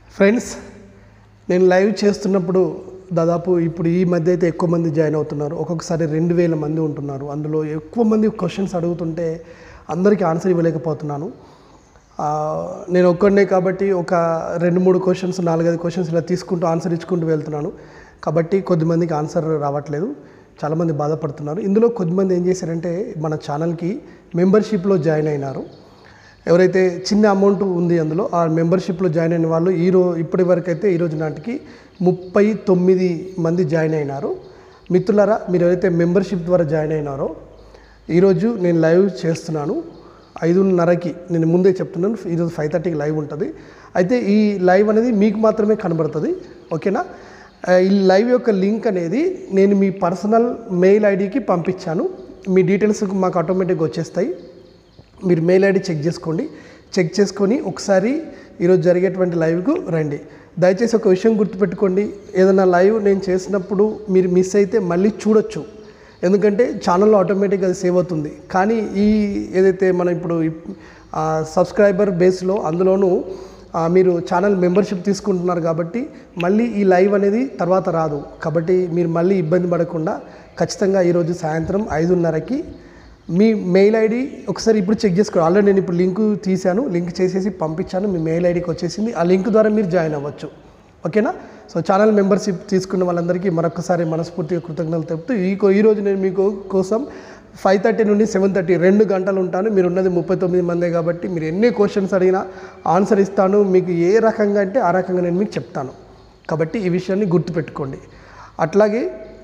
friends నేను live చేస్తున్నప్పుడు దాదాపు ఇప్పుడు ఈ మధ్య అయితే ఎక్కువ మంది జాయిన్ అవుతున్నారు ఒక్కొక్కసారి రెండు వేల మంది ఉంటున్నారు అందులో ఎక్కువ మంది క్వశ్చన్స్ అడుగుతుంటే అందరికీ ఆన్సర్ ఇవ్వలేకపోతున్నాను ఆ, నేను ఒక్కడనే కాబట్టి ఒక రెండు మూడు క్వశ్చన్స్ నాలుగైదు క్వశ్చన్స్ ఇలా తీసుకుంటూ ఆన్సర్ ఇచ్చుకుంటూ వెళ్తున్నాను కాబట్టి కొద్దిమందికి ఆన్సర్ రావట్లేదు చాలామంది బాధపడుతున్నారు ఇందులో కొద్దిమంది ఏం చేశారంటే మన ఛానల్కి మెంబర్షిప్లో జాయిన్ అయినారు ఎవరైతే చిన్న అమౌంట్ ఉంది అందులో ఆ మెంబర్షిప్లో జాయిన్ అయిన వాళ్ళు ఈ రో ఇప్పటి వరకు అయితే ఈరోజు నాటికి ముప్పై తొమ్మిది మంది జాయిన్ అయినారు మిత్రులారా మీరు ఎవరైతే మెంబర్షిప్ ద్వారా జాయిన్ అయినారో ఈరోజు నేను లైవ్ చేస్తున్నాను ఐదున్నరకి నేను ముందే చెప్తున్నాను ఈరోజు ఫైవ్ థర్టీకి లైవ్ ఉంటుంది అయితే ఈ లైవ్ అనేది మీకు మాత్రమే కనబడుతుంది ఓకేనా ఆ, ఈ లైవ్ యొక్క లింక్ అనేది నేను మీ పర్సనల్ మెయిల్ ఐడికి పంపించాను మీ డీటెయిల్స్ మాకు ఆటోమేటిక్గా వచ్చేస్తాయి మీరు మెయిల్ ఐడి చెక్ చేసుకోండి చెక్ చేసుకొని ఒకసారి ఈరోజు జరిగేటువంటి లైవ్కు రండి దయచేసి ఒక విషయం గుర్తుపెట్టుకోండి ఏదైనా లైవ్ నేను చేసినప్పుడు మీరు మిస్ అయితే మళ్ళీ చూడొచ్చు ఎందుకంటే ఛానల్లో ఆటోమేటిక్గా అది సేవ్ అవుతుంది కానీ ఈ ఏదైతే మనం ఇప్పుడు సబ్స్క్రైబర్ బేస్లో అందులోనూ ఆ, మీరు ఛానల్ మెంబర్షిప్ తీసుకుంటున్నారు కాబట్టి మళ్ళీ ఈ లైవ్ అనేది తర్వాత రాదు కాబట్టి మీరు మళ్ళీ ఇబ్బంది పడకుండా ఖచ్చితంగా ఈరోజు సాయంత్రం ఐదున్నరకి మీ మెయిల్ ఐడి ఒకసారి ఇప్పుడు చెక్ చేసుకోండి ఆల్రెడీ నేను ఇప్పుడు లింక్ తీశాను లింక్ చేసేసి పంపించాను మీ మెయిల్ ఐడికి వచ్చేసింది ఆ లింక్ ద్వారా మీరు జాయిన్ అవ్వచ్చు ఓకేనా సో ఛానల్ మెంబర్షిప్ తీసుకున్న వాళ్ళందరికీ మరొకసారి మనస్ఫూర్తిగా కృతజ్ఞతలు తెలుపుతూ ఈ ఈరోజు నేను మీకు కోసం ఫైవ్ థర్టీ నుండి సెవెన్ థర్టీ రెండు గంటలు ఉంటాను మీరు ఉన్నది ముప్పై తొమ్మిది మందే కాబట్టి మీరు ఎన్ని క్వశ్చన్స్ అడిగినా ఆన్సర్ ఇస్తాను మీకు ఏ రకంగా అంటే ఆ రకంగా నేను మీకు చెప్తాను కాబట్టి ఈ విషయాన్ని గుర్తుపెట్టుకోండి అట్లాగే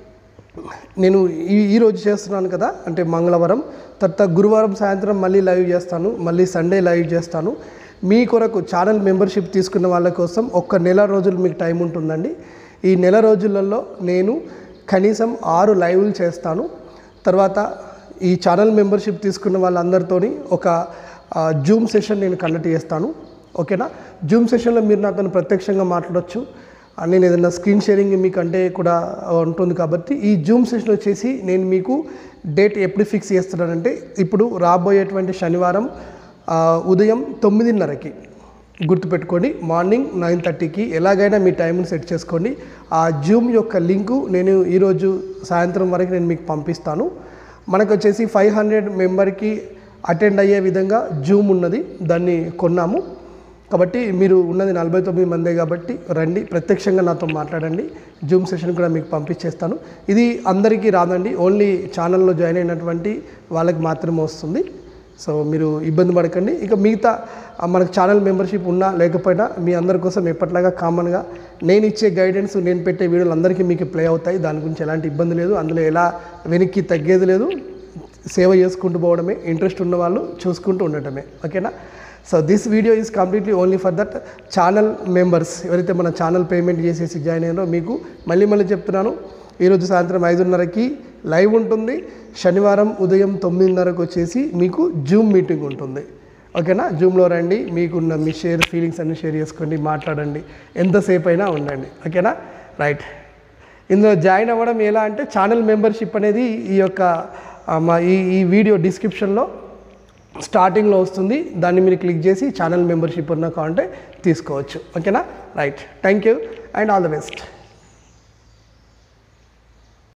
నేను ఈ ఈ రోజు చేస్తున్నాను కదా అంటే మంగళవారం తర్వాత గురువారం సాయంత్రం mళ్ళీ లైవ్ చేస్తాను మళ్ళీ సండే లైవ్ చేస్తాను మీ కొరకు ఛానల్ మెంబర్షిప్ తీసుకున్న వాళ్ళ కోసం ఒక్క నెల రోజులు మీకు టైం ఉంటుందండి ఈ నెల రోజులలో నేను కనీసం ఆరు లైవ్లు చేస్తాను తర్వాత ఈ ఛానల్ మెంబర్షిప్ తీసుకున్న వాళ్ళందరితోని ఒక ఆ, జూమ్ సెషన్ నేను కండక్ట్ చేస్తాను ఓకేనా జూమ్ సెషన్లో మీరు నాతో ప్రత్యక్షంగా మాట్లాడొచ్చు ఆ, నేను ఏదైనా స్క్రీన్ షేరింగ్ మీకు అంటే కూడా ఉంటుంది కాబట్టి ఈ జూమ్ సెషన్ వచ్చేసి నేను మీకు డేట్ ఎప్పుడు ఫిక్స్ చేస్తున్నానంటే ఇప్పుడు రాబోయేటువంటి శనివారం ఆ, ఉదయం తొమ్మిదిన్నరకి గుర్తుపెట్టుకోండి మార్నింగ్ నైన్ థర్టీకి ఎలాగైనా మీ టైంని సెట్ చేసుకోండి ఆ జూమ్ యొక్క లింకు నేను ఈరోజు సాయంత్రం వరకు నేను మీకు పంపిస్తాను మనకు వచ్చేసి ఫైవ్ హండ్రెడ్ మెంబర్కి అటెండ్ అయ్యే విధంగా జూమ్ ఉన్నది దాన్ని కొన్నాము కాబట్టి మీరు ఉన్నది నలభై తొమ్మిది మందే కాబట్టి రండి ప్రత్యక్షంగా నాతో మాట్లాడండి జూమ్ సెషన్ కూడా మీకు పంపించేస్తాను ఇది అందరికీ రాదండి ఓన్లీ ఛానల్లో జాయిన్ అయినటువంటి వాళ్ళకి మాత్రమే వస్తుంది సో మీరు ఇబ్బంది పడకండి ఇక మిగతా ఆ, మనకు ఛానల్ మెంబర్షిప్ ఉన్నా లేకపోయినా మీ అందరి కోసం ఎప్పట్లాగా కామన్గా నేను ఇచ్చే గైడెన్స్ నేను పెట్టే వీడియోలు అందరికీ మీకు ప్లే అవుతాయి దాని గురించి ఎలాంటి ఇబ్బంది లేదు అందులో ఎలా వెనక్కి తగ్గేది లేదు సేవ చేసుకుంటూ పోవడమే ఇంట్రెస్ట్ ఉన్న వాళ్ళు చూసుకుంటూ ఉండటమే ఓకేనా so this video is completely only for that channel members ఎవరైతే మన ఛానల్ పేమెంట్ చేసేసి జాయిన్ అయ్యారో మీకు మళ్ళీ మళ్ళీ చెప్తున్నాను ఈరోజు సాయంత్రం ఐదున్నరకి లైవ్ ఉంటుంది శనివారం ఉదయం తొమ్మిదిన్నరకు వచ్చేసి మీకు జూమ్ మీటింగ్ ఉంటుంది ఓకేనా జూమ్లో రండి మీకున్న మీ షేర్ ఫీలింగ్స్ అన్ని షేర్ చేసుకోండి మాట్లాడండి ఎంతసేపు అయినా ఉండండి ఓకేనా రైట్ ఇందులో జాయిన్ అవ్వడం ఎలా అంటే ఛానల్ మెంబర్షిప్ అనేది ఈ యొక్క ఆ, మా ఈ ఈ వీడియో డిస్క్రిప్షన్లో స్టార్టింగ్లో వస్తుంది దాన్ని మీరు క్లిక్ చేసి ఛానల్ మెంబర్షిప్ ఉన్న కావాలంటే తీసుకోవచ్చు ఓకేనా right thank you and all the best